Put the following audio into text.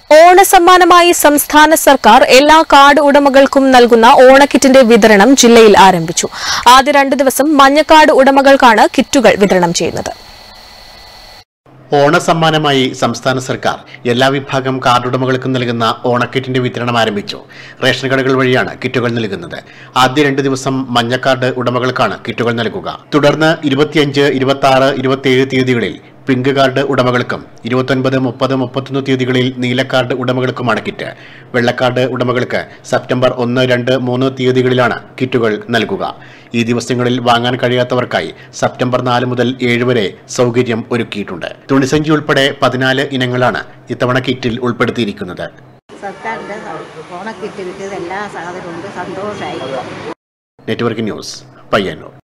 ഓണസമ്മാനമായി സംസ്ഥാന സർക്കാർ എല്ലാ കാർഡ് ഉടമകൾക്കും നൽകുന്ന ഓണക്കിറ്റിന്റെ വിതരണം ജില്ലയിൽ ആരംഭിച്ചു ആദ്യ രണ്ട് ദിവസം മഞ്ഞക്കാർഡ് ഉടമകൾക്കാണ് കിറ്റുകൾ വിതരണം ചെയ്യുന്നത് ഓണസമ്മാനമായി സംസ്ഥാന സർക്കാർ എല്ലാ വിഭാഗം കാർഡുടമകൾക്കും നൽകുന്ന ഓണക്കിറ്റിന്റെ വിതരണം ആരംഭിച്ചു റേഷൻ കടകൾ വഴിയാണ് കിറ്റുകൾ നൽകുന്നത് ആദ്യ രണ്ട് ദിവസം മഞ്ഞക്കാർഡ് ഉടമകൾക്കാണ് കിറ്റുകൾ നൽകുക തുടർന്ന് ഇരുപത്തിയഞ്ച് ഇരുപത്തി ആറ് ഇരുപത്തിയേഴ് തീയതികളിൽ പിങ്ക് കാർഡ് ഉടമകൾക്കും ഇരുപത്തൊൻപത് മുപ്പത് മുപ്പത്തൊന്ന് തീയതികളിൽ നീല കാർഡ് ഉടമകൾക്കുമാണ് കിറ്റ് വെള്ളക്കാർഡ് ഉടമകൾക്ക് സെപ്റ്റംബർ ഒന്ന് രണ്ട് മൂന്ന് തീയതികളിലാണ് കിറ്റുകൾ നൽകുക ഈ ദിവസങ്ങളിൽ വാങ്ങാൻ കഴിയാത്തവർക്കായി സെപ്റ്റംബർ നാല് മുതൽ ഏഴ് വരെ സൗകര്യം ഒരുക്കിയിട്ടുണ്ട് തുണിസഞ്ചി ഉൾപ്പെടെ പതിനാല് ഇനങ്ങളാണ് ഇത്തവണ കിറ്റിൽ ഉൾപ്പെടുത്തിയിരിക്കുന്നത് സർക്കാരിൻ്റെ ഓണക്കിറ്റ് കിട്ടിയത് എല്ലാ സാധനവും ഉണ്ട് സന്തോഷമായി നെറ്റ്വർക്ക് ന്യൂസ് പയ്യന്നൂർ